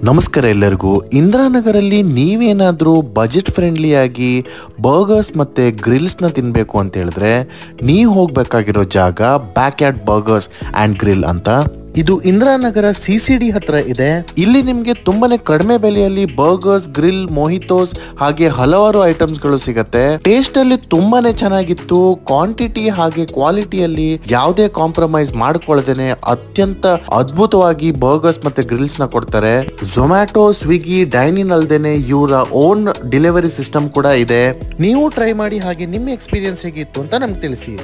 ನಮಸ್ಕಾರ ಎಲ್ಲರಿಗೂ ಇಂದಿರಾನಗರಲ್ಲಿ ನೀವೇನಾದರೂ ಬಜೆಟ್ ಫ್ರೆಂಡ್ಲಿ ಆಗಿ ಬರ್ಗರ್ಸ್ ಮತ್ತು ಗ್ರಿಲ್ಸ್ನ ತಿನ್ನಬೇಕು ಅಂತ ಹೇಳಿದ್ರೆ ನೀವು ಹೋಗಬೇಕಾಗಿರೋ ಜಾಗ backyard burgers and grill ಅಂತ ಇದು ಇಂದಿರಾನಗರ ಸಿ ಸಿ ಡಿ ಹತ್ರ ಇದೆ ಇಲ್ಲಿ ನಿಮಗೆ ತುಂಬಾನೇ ಕಡಿಮೆ ಬೆಲೆಯಲ್ಲಿ ಬರ್ಗರ್ಸ್ ಗ್ರಿಲ್ ಮೊಹಿತೋಸ್ ಹಾಗೆ ಹಲವಾರು ಐಟಮ್ಸ್ ಗಳು ಸಿಗತ್ತೆ ಟೇಸ್ಟ್ ಅಲ್ಲಿ ತುಂಬಾನೇ ಚೆನ್ನಾಗಿತ್ತು ಕ್ವಾಂಟಿಟಿ ಹಾಗೆ ಕ್ವಾಲಿಟಿಯಲ್ಲಿ ಯಾವುದೇ ಕಾಂಪ್ರಮೈಸ್ ಮಾಡ್ಕೊಳ್ದೇನೆ ಅತ್ಯಂತ ಅದ್ಭುತವಾಗಿ ಬರ್ಗರ್ಸ್ ಮತ್ತೆ ಗ್ರಿಲ್ಸ್ ನ ಕೊಡ್ತಾರೆ ಝೊಮ್ಯಾಟೊ ಸ್ವಿಗ್ಗಿ ಡೈನಿನ್ ಅಲ್ದೇನೆ ಇವರ ಓನ್ ಡೆಲಿವರಿ ಸಿಸ್ಟಮ್ ಕೂಡ ಇದೆ ನೀವು ಟ್ರೈ ಮಾಡಿ ಹಾಗೆ ನಿಮ್ಮ ಎಕ್ಸ್ಪೀರಿಯನ್ಸ್ ಹೇಗಿತ್ತು ಅಂತ ನಮ್ಗೆ ತಿಳಿಸಿ